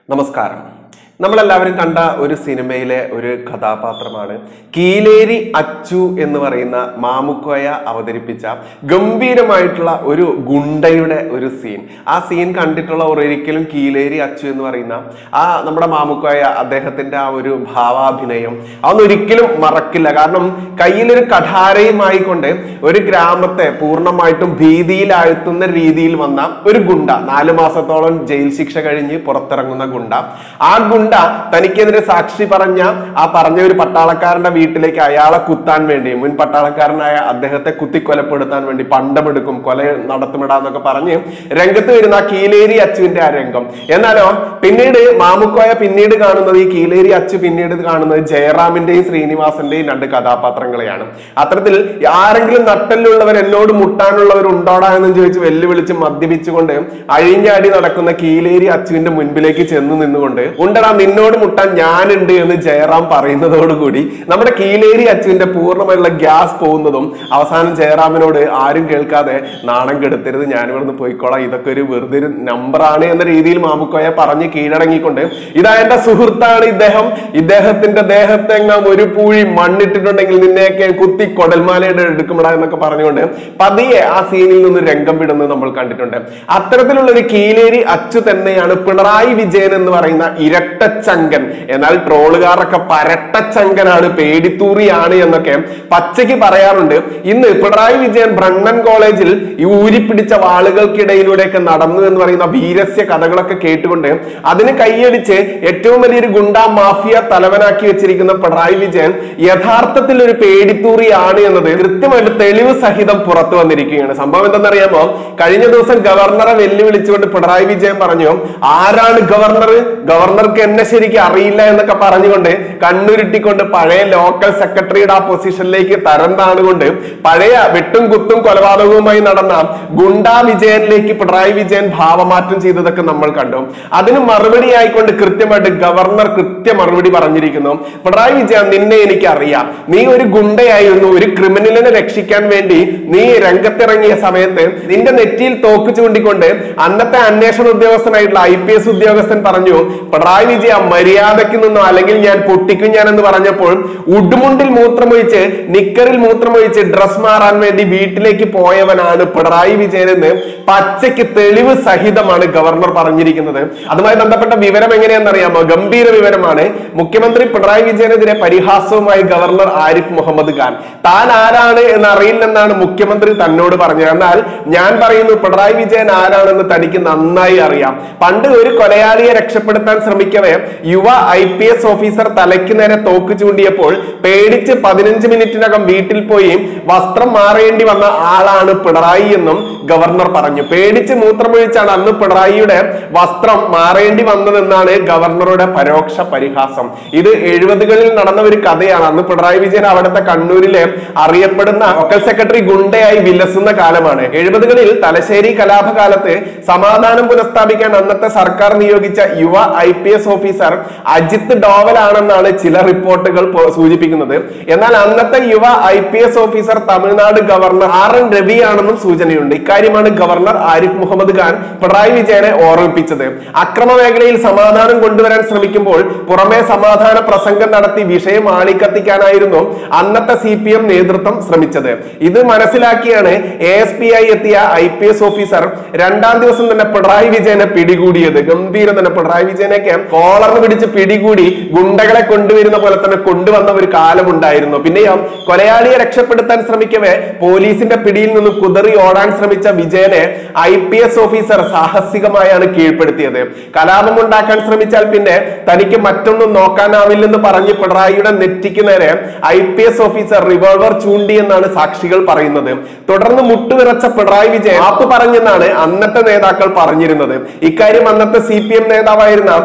നമസ്കാരം നമ്മളെല്ലാവരും കണ്ട ഒരു സിനിമയിലെ ഒരു കഥാപാത്രമാണ് കീലേരി അച്ചു എന്ന് പറയുന്ന മാമുക്കോയ അവതരിപ്പിച്ച ഗംഭീരമായിട്ടുള്ള ഒരു ഗുണ്ടയുടെ ഒരു സീൻ ആ സീൻ കണ്ടിട്ടുള്ള ഒരിക്കലും കീലേരി അച്ചു എന്ന് പറയുന്ന ആ നമ്മുടെ മാമുക്കോയ അദ്ദേഹത്തിന്റെ ആ ഒരു ഭാവാഭിനയം അതൊന്നും ഒരിക്കലും മറക്കില്ല കാരണം കയ്യിലൊരു കഠാരയുമായി കൊണ്ട് ഒരു ഗ്രാമത്തെ പൂർണ്ണമായിട്ടും ഭീതിയിലാഴ്ത്തുന്ന രീതിയിൽ വന്ന ഒരു ഗുണ്ട നാല് മാസത്തോളം ജയിൽ ശിക്ഷ കഴിഞ്ഞ് പുറത്തിറങ്ങുന്ന ഗുണ്ട ആ ഗുണ്ട തനിക്കെതിരെ സാക്ഷി പറഞ്ഞ ആ പറഞ്ഞ ഒരു പട്ടാളക്കാരന്റെ വീട്ടിലേക്ക് അയാളെ കുത്താൻ വേണ്ടി മുൻ പട്ടാളക്കാരനായ അദ്ദേഹത്തെ കുത്തി കൊലപ്പെടുത്താൻ വേണ്ടി പണ്ടമെടുക്കും കൊല നടത്തുമിടാന്നൊക്കെ പറഞ്ഞ് രംഗത്ത് വരുന്ന ആ കീലേരി അച്ചുവിന്റെ ആ രംഗം എന്നാലോ പിന്നീട് മാമുക്കോയ പിന്നീട് കാണുന്നത് ഈ കീലേരി അച്ചു പിന്നീട് കാണുന്നത് ജയറാമിന്റെയും ശ്രീനിവാസന്റെയും രണ്ട് കഥാപാത്രങ്ങളെയാണ് അത്തരത്തിൽ ആരെങ്കിലും നട്ടലിലുള്ളവർ എന്നോട് മുട്ടാനുള്ളവർ ഉണ്ടോടാ എന്ന് ചോദിച്ച് വെല്ലുവിളിച്ച് മദ്യപിച്ചുകൊണ്ട് അഴിഞ്ഞാടി നടക്കുന്ന കീലേരി അച്ചുവിന്റെ മുൻപിലേക്ക് ചെന്ന് നിന്നുകൊണ്ട് ഉണ്ടടാ നിന്നോട് മുട്ടാൻ ഞാനുണ്ട് എന്ന് ജയറാം പറയുന്നതോടുകൂടി നമ്മുടെ കീലേരി അച്ചുവിന്റെ പൂർണ്ണമായിട്ടുള്ള ഗ്യാസ് പോകുന്നതും അവസാനം ജയറാമിനോട് ആരും കേൾക്കാതെ നാണം കെടുത്തരുത് ഞാനിവിടുന്ന് പോയിക്കോളാം ഇതൊക്കെ ഒരു വെറുതെ ഒരു നമ്പറാണ് എന്ന രീതിയിൽ മാമുക്കോയെ പറഞ്ഞ് കീഴടങ്ങിക്കൊണ്ട് ഇതാ എന്റെ സുഹൃത്താണ് ഇദ്ദേഹം ഇദ്ദേഹത്തിന്റെ ദേഹത്തെങ്ങാം ഒരു പൂഴി മണ്ണിട്ടിട്ടുണ്ടെങ്കിൽ നിന്നെയൊക്കെ കുത്തി കൊടൽമാലയുടെ എടുക്കുമ്പോടാ എന്നൊക്കെ പറഞ്ഞുകൊണ്ട് പതിയെ ആ സീനിൽ നിന്ന് രംഗം വിടുന്നത് നമ്മൾ കണ്ടിട്ടുണ്ട് അത്തരത്തിലുള്ള ഒരു കീലേരി അച്ചു തന്നെയാണ് പിണറായി വിജയൻ എന്ന് പറയുന്ന ഇരട്ടച്ചങ്കൻ എന്നാൽ ട്രോളുകാരൊക്കെ പരട്ടച്ചങ്കനാണ് പേടിത്തൂറിയാണ് എന്നൊക്കെ പച്ചയ്ക്ക് പറയാറുണ്ട് ഇന്ന് പിണറായി വിജയൻ ബ്രണ്ണൻ കോളേജിൽ ഈ ഊരിപ്പിടിച്ച വാളുകൾക്കിടയിലൂടെയൊക്കെ നടന്നു എന്ന് പറയുന്ന വീരസ്യ കഥകളൊക്കെ കേട്ടുകൊണ്ട് അതിന് കൈയടിച്ച് ഏറ്റവും വലിയൊരു ഗുണ്ടാ മാഫിയ തലവനാക്കി വെച്ചിരിക്കുന്ന പിണറായി വിജയൻ യഥാർത്ഥത്തിൽ ഒരു പേടിത്തൂറിയാണ് എന്നത് കൃത്യമായിട്ട് തെളിവ് സഹിതം പുറത്തു വന്നിരിക്കുകയാണ് സംഭവം എന്തെന്നറിയാമോ കഴിഞ്ഞ ദിവസം ഗവർണറെ വെല്ലുവിളിച്ചുകൊണ്ട് പിണറായി വിജയൻ പറഞ്ഞു ആരാണ് ഗവർണർ ഗവർണർക്ക് എന്നെ ശരിക്കും അറിയില്ല എന്നൊക്കെ പറഞ്ഞുകൊണ്ട് കണ്ണുരുട്ടിക്കൊണ്ട് പഴയ ലോക്കൽ സെക്രട്ടറിയുടെ ആ പൊസിഷനിലേക്ക് തരം താണുകൊണ്ട് പഴയ വെട്ടും കുത്തും കൊലപാതകവുമായി നടന്ന ഗുണ്ടാ വിജയനിലേക്ക് പിണറായി വിജയൻ ഭാവമാറ്റം ചെയ്തതൊക്കെ നമ്മൾ കണ്ടു അതിന് മറുപടി ആയിക്കൊണ്ട് കൃത്യമായിട്ട് ഗവർണർ കൃത്യ മറുപടി പറഞ്ഞിരിക്കുന്നു പിണറായി വിജയൻ നിന്നെ എനിക്ക് അറിയാം നീ ഒരു ഗുണ്ടയായിരുന്നു ഒരു ക്രിമിനലിനെ രക്ഷിക്കാൻ വേണ്ടി നീ രംഗത്തിറങ്ങിയ സമയത്ത് നിന്റെ നെറ്റിയിൽ തോക്ക് ചൂണ്ടിക്കൊണ്ട് അന്നത്തെ അന്വേഷണ ഉദ്യോഗസ്ഥനായിട്ടുള്ള ഐ പി എസ് ഉദ്യോഗസ്ഥൻ പറഞ്ഞു പിണറായി വിജയ മര്യാദയ്ക്ക് നിന്നോ അല്ലെങ്കിൽ ഞാൻ പൊട്ടിക്കും ഞാൻ എന്ന് പറഞ്ഞപ്പോൾ ഉടുമുണ്ടിൽ മൂത്രമൊഴിച്ച് നിക്കറിൽ മൂത്രമൊഴിച്ച് ഡ്രസ് മാറാൻ വേണ്ടി വീട്ടിലേക്ക് പോയവനാണ് പിണറായി വിജയൻ എന്ന് പച്ചയ്ക്ക് തെളിവ് സഹിതമാണ് ഗവർണർ പറഞ്ഞിരിക്കുന്നത് അതുമായി ബന്ധപ്പെട്ട വിവരം എങ്ങനെയാണെന്നറിയാമോ ഗംഭീര വിവരമാണ് മുഖ്യമന്ത്രി പിണറായി വിജയനെതിരെ പരിഹാസവുമായി ഗവർണർ ആരിഫ് മുഹമ്മദ് ഖാൻ താൻ ആരാണ് എന്ന് അറിയില്ലെന്നാണ് മുഖ്യമന്ത്രി തന്നോട് പറഞ്ഞത് എന്നാൽ ഞാൻ പറയുന്നു പിണറായി വിജയൻ ആരാണെന്ന് തനിക്ക് നന്നായി അറിയാം പണ്ട് ഒരു കൊലയാളിയെ രക്ഷപ്പെടുത്താൻ ശ്രമിക്കവേ യുവ ഐ പി എസ് ഓഫീസർ തലയ്ക്ക് നേരെ തോക്ക് ചൂണ്ടിയപ്പോൾ പേടിച്ച് പതിനഞ്ച് മിനിറ്റിനകം വീട്ടിൽ പോയി വസ്ത്രം മാറേണ്ടി വന്ന ആളാണ് പിണറായി എന്നും ഗവർണർ പറഞ്ഞു പേടിച്ച് മൂത്രമൊഴിച്ചാണ് അന്ന് പിണറായിയുടെ വസ്ത്രം മാറേണ്ടി വന്നതെന്നാണ് ഗവർണറുടെ പരോക്ഷ പരിഹാസം ഇത് എഴുപതുകളിൽ നടന്ന ഒരു കഥയാണ് അന്ന് പിണറായി വിജയൻ അവിടുത്തെ കണ്ണൂരിലെ അറിയപ്പെടുന്ന ലോക്കൽ സെക്രട്ടറി ഗുണ്ടയായി വിലസുന്ന കാലമാണ് എഴുപതുകളിൽ തലശ്ശേരി കലാപകാലത്ത് സമാധാനം പുനഃസ്ഥാപിക്കാൻ അന്നത്തെ സർക്കാർ നിയോഗിച്ച യുവ I P S officer Ajit ഡോവലാണെന്നാണ് ചില റിപ്പോർട്ടുകൾ പോ- സൂചിപ്പിക്കുന്നത് എന്നാൽ അന്നത്തെ യുവ I P S officer Tamil Nadu governor R N രവിയാണെന്നും സൂചനയുണ്ട് ഇക്കാര്യമാണ് ഗവർണർ ആരിഫ് മുഹമ്മദ് ഖാൻ പിണറായി വിജയനെ ഓർമ്മിപ്പിച്ചത് അക്രമ മേഖലയിൽ സമാധാനം കൊണ്ടുവരാൻ ശ്രമിക്കുമ്പോൾ പുറമെ സമാധാന പ്രസംഗം നടത്തി വിഷയം ആളിക്കത്തിക്കാനായിരുന്നു അന്നത്തെ സി പി എം നേതൃത്വം ശ്രമിച്ചത് ഇത് മനസ്സിലാക്കിയാണ് എ എസ് പി ആയി എത്തിയ ഐ പി എസ് ഓഫീസർ രണ്ടാം ദിവസം തന്നെ പിണറായി വിജയനെ പിടികൂടിയത് ഗംഭീരം തന്നെ പിണറായി വിജയനൊക്കെ കോളർന്ന് പിടിച്ച് പിടികൂടി ഗുണ്ടകളെ കൊണ്ടുവരുന്ന പോലെ തന്നെ കൊണ്ടുവന്ന ഒരു കാലമുണ്ടായിരുന്നു പിന്നെയോ കൊലയാളിയെ രക്ഷപ്പെടുത്താൻ ശ്രമിക്കവേ പോലീസിന്റെ പിടിയിൽ നിന്ന് കുതറി ഓടാൻ ശ്രമിച്ച വിജയനെ ഐ പി എസ് ഓഫീസർ സാഹസികമായാണ് കീഴ്പ്പെടുത്തിയത് കലാപം ഉണ്ടാക്കാൻ ശ്രമിച്ചാൽ പിന്നെ തനിക്ക് മറ്റൊന്നും നോക്കാനാവില്ലെന്ന് പറഞ്ഞ് പിണറായിയുടെ നെറ്റിക്ക് നേരെ I P S officer revolver ചൂണ്ടി എന്നാണ് സാക്ഷികൾ പറയുന്നത് തുടർന്ന് മുട്ടുവിറച്ച പിണറായി വിജയൻ മാപ്പ് പറഞ്ഞെന്നാണ് അന്നത്തെ നേതാക്കൾ പറഞ്ഞിരുന്നത് ഇക്കാര്യം അന്നത്തെ സി പി എം നേതാവായിരുന്ന എം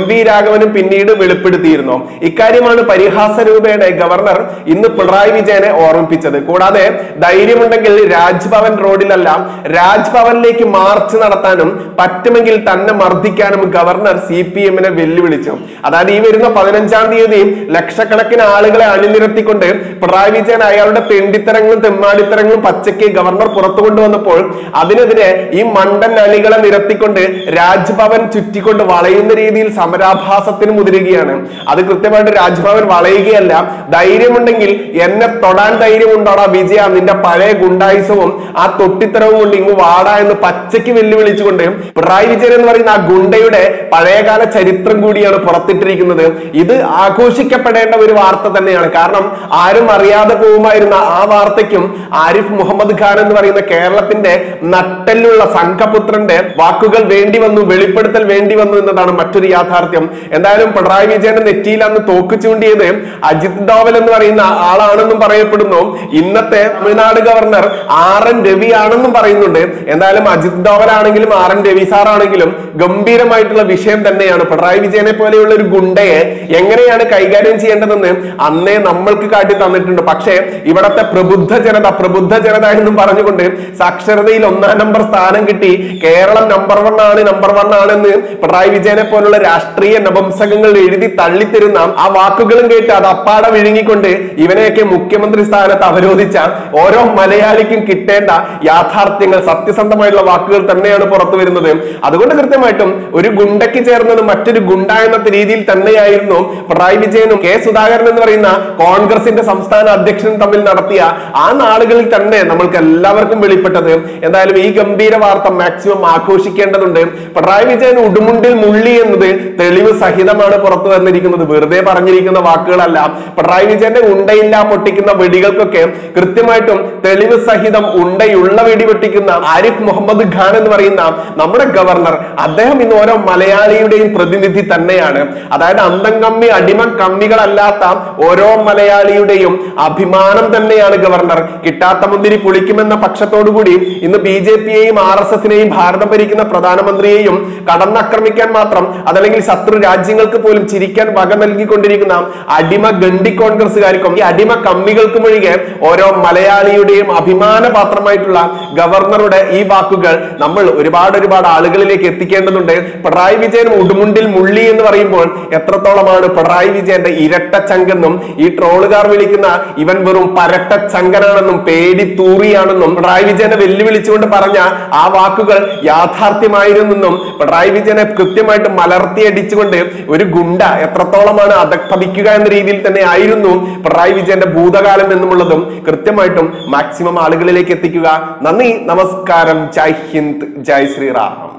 എം വി രാഘവനും പിന്നീട് വെളിപ്പെടുത്തിയിരുന്നു ഇക്കാര്യമാണ് പരിഹാസ രൂപേണ ഗവർണർ ഇന്ന് പിണറായി വിജയനെ ഓർമ്മിപ്പിച്ചത് കൂടാതെ ധൈര്യമുണ്ടെങ്കിൽ രാജ്ഭവൻ റോഡിലല്ല രാജ്ഭവനിലേക്ക് മാർച്ച് നടത്താനും പറ്റുമെങ്കിൽ തന്നെ മർദ്ദിക്കാനും ഗവർണർ സി പി എമ്മിനെ വെല്ലുവിളിച്ചു അതായത് ഈ വരുന്ന പതിനഞ്ചാം തീയതി ലക്ഷക്കണക്കിന് ആളുകളെ അണിനിരത്തിക്കൊണ്ട് പിണറായി വിജയൻ അയാളുടെ തെണ്ടിത്തരങ്ങളും തെമ്മാടിത്തരങ്ങളും പച്ചയ്ക്ക് ഗവർണർ പുറത്തു കൊണ്ടുവന്നപ്പോൾ അതിനെതിരെ ഈ മണ്ടൻ അണികളെ നിരത്തിക്കൊണ്ട് രാജ്ഭവൻ ചുറ്റിക്കൊണ്ട് വളയുന്ന രീതിയിൽ സമരാഭാസത്തിന് മുതിരുകയാണ് അത് കൃത്യമായിട്ട് രാജ്ഭവൻ വളയുകയല്ല ധൈര്യമുണ്ടെങ്കിൽ എന്നെ തൊടാൻ ധൈര്യമുണ്ടോടാ വിജയ നിന്റെ പഴയ ഗുണ്ടായുസവും ആ തൊട്ടിത്തരവും കൊണ്ട് ഇങ്ങ് വാടാ എന്ന് പച്ചയ്ക്ക് വെല്ലുവിളിച്ചുകൊണ്ട് പിണറായി വിജയൻ എന്ന് പറയുന്ന ആ ഗുണ്ടയുടെ പഴയകാല ചരിത്രം കൂടിയാണ് പുറത്തിട്ടിരിക്കുന്നത് ഇത് ആഘോഷിക്കപ്പെടേണ്ട ഒരു വാർത്ത തന്നെയാണ് കാരണം ആരും അറിയാതെ പോകുമായിരുന്ന ആ വാർത്തയ്ക്കും ആരിഫ് മുഹമ്മദ് ഖാൻ എന്ന് പറയുന്ന കേരളത്തിന്റെ നട്ടെല്ലുള്ള സംഘപുത്രന്റെ വാക്കുകൾ വേണ്ടി വന്നു വെളിപ്പെടുത്തൽ വേണ്ടി വന്നു എന്നതാണ് മറ്റൊരു യാഥാർത്ഥ്യം എന്തായാലും പിണറായി വിജയന്റെ നെറ്റിയിൽ അന്ന് തോക്ക് ചൂണ്ടിയത് അജിത് ഡോവൽ എന്ന് പറയുന്ന ആളാണെന്നും പറയപ്പെടുന്നു ഇന്നത്തെ Tamil Nadu governor R N Ravi ആണെന്നും പറയുന്നുണ്ട് എന്തായാലും അജിത് ഡോവൽ ആണെങ്കിലും ആർ എൻ രവി സാർ ആണെങ്കിലും ഗംഭീരമായിട്ടുള്ള വിഷയം തന്നെയാണ് പിണറായി വിജയനെ പോലെയുള്ള ഒരു ഗുണ്ടയെ എങ്ങനെയാണ് കൈകാര്യം ചെയ്യേണ്ടതെന്ന് അന്നേ നമ്മൾക്ക് കാട്ടി തന്നിട്ടുണ്ട് പക്ഷേ ഇവിടത്തെ പ്രബുദ്ധ ജനത പ്രബുദ്ധ ജനത എന്നും പറഞ്ഞുകൊണ്ട് സാക്ഷരതയിൽ ഒന്നാം നമ്പർ സ്ഥാനം കിട്ടി കേരളം നമ്പർ വൺ ആണ് നമ്പർ വൺ ആണെന്ന് പിണറായി വിജയനെ പോലുള്ള രാഷ്ട്രീയ നപംസകങ്ങൾ എഴുതി തള്ളിത്തരുന്ന ആ വാക്കുകളും കേട്ട് അത് അപ്പാടെ വിഴുങ്ങിക്കൊണ്ട് ഇവനെയൊക്കെ മുഖ്യമന്ത്രി സ്ഥാനത്ത് അവരോധിച്ച ഓരോ മലയാളിക്കും കിട്ടേണ്ട യാഥാർത്ഥ്യങ്ങൾ സത്യസന്ധമായിട്ടുള്ള വാക്കുകൾ തന്നെയാണ് പുറത്തു വരുന്നത് അതുകൊണ്ട് കൃത്യമായിട്ടും ഒരു ഗുണ്ടയ്ക്ക് ചേർന്നത് മറ്റൊരു ഗുണ്ട എന്ന രീതിയിൽ തന്നെയായിരുന്നു പിണറായി വിജയനും കെ സുധാകരൻ എന്ന് പറയുന്ന കോൺഗ്രസിന്റെ സംസ്ഥാന അധ്യക്ഷനും തമ്മിൽ നടത്തിയ ആ നാളുകളിൽ തന്നെ നമ്മൾക്ക് എല്ലാവർക്കും വെളിപ്പെട്ടത് എന്തായാലും ഈ ഗംഭീര വാർത്ത മാക്സിമം ആഘോഷിക്കേണ്ടതുണ്ട് പിണറായി വിജയൻ ഉടുമുണ്ടിൽ മുള്ളി എന്നത് തെളിവ് സഹിതമാണ് പുറത്തു വന്നിരിക്കുന്നത് വെറുതെ പറഞ്ഞിരിക്കുന്ന വാക്കുകളല്ല പിണറായി വിജയന്റെ ഉണ്ടയില്ല പൊട്ടിക്കുന്ന വെടികൾക്കൊക്കെ കൃത്യമായിട്ടും തെളിവ് സഹിതം ഉണ്ടയുള്ള വെടി പൊട്ടിക്കുന്ന ആരിഫ് മുഹമ്മദ് ഖാൻ എന്ന് പറയുന്ന നമ്മുടെ ഗവർണർ അദ്ദേഹം ഇന്ന് ഓരോ മലയാളിയുടെയും പ്രതിനിധി തന്നെയാണ് അതായത് അന്തം കമ്മി അടിമ കമ്മികളല്ലാത്ത ഓരോ മലയാളിയുടെയും അഭിമാനം തന്നെയാണ് ഗവർണർ കിട്ടാത്ത മുന്തിരി പുളിക്കുമെന്ന പക്ഷത്തോടു കൂടി ഇന്ന് ബി ജെ പിയെയും ആർ എസ് എസിനെയും ഭാരതം ഭരിക്കുന്ന പ്രധാനമന്ത്രിയെയും കടന്നാക്രമിക്കാൻ മാത്രം അതല്ലെങ്കിൽ ശത്രു രാജ്യങ്ങൾക്ക് പോലും ചിരിക്കാൻ വക നൽകിക്കൊണ്ടിരിക്കുന്ന അടിമ ഗണ്ഡി കോൺഗ്രസുകാർക്കും ഈ അടിമ കമ്മികൾക്കും ഒഴികെ ഓരോ മലയാളിയുടെയും അഭിമാന പാത്രമായിട്ടുള്ള ഗവർണറുടെ ഈ വാക്കുകൾ നമ്മൾ ഒരുപാട് ഒരുപാട് ആളുകളിലേക്ക് എത്തിക്കേണ്ടതുണ്ട് പിണറായി വിജയൻ ഉടുമുണ്ടിൽ മുള്ളി എന്ന് പറയുമ്പോൾ എത്രത്തോളമാണ് പിണറായി വിജയന്റെ ഇരട്ട ചങ്കെന്നും ഈ ട്രോളുകാർ വിളിക്കുന്ന ഇവൻ വെറും പരട്ട ചങ്കനാണെന്നും പേടി തൂറിയാണെന്നും പിണറായി വിജയനെ വെല്ലുവിളിച്ചുകൊണ്ട് പറഞ്ഞ ആ വാക്കുകൾ യാഥാർത്ഥ്യമായിരുന്നെന്നും പിണറായി വിജയനെ കൃത്യമായിട്ട് മലർത്തിയടിച്ചുകൊണ്ട് ഒരു ഗുണ്ട എത്രത്തോളമാണ് അധപ്പതിക്കുക എന്ന രീതിയിൽ തന്നെ ആയിരുന്നു പിണറായി വിജയന്റെ ഭൂതകാലം എന്നുമുള്ളതും കൃത്യമായിട്ടും മാക്സിമം ആളുകളിലേക്ക് എത്തിക്കുക നന്ദി നമസ്കാരം ജയ് ഹിന്ദ് ജയ് ശ്രീറാം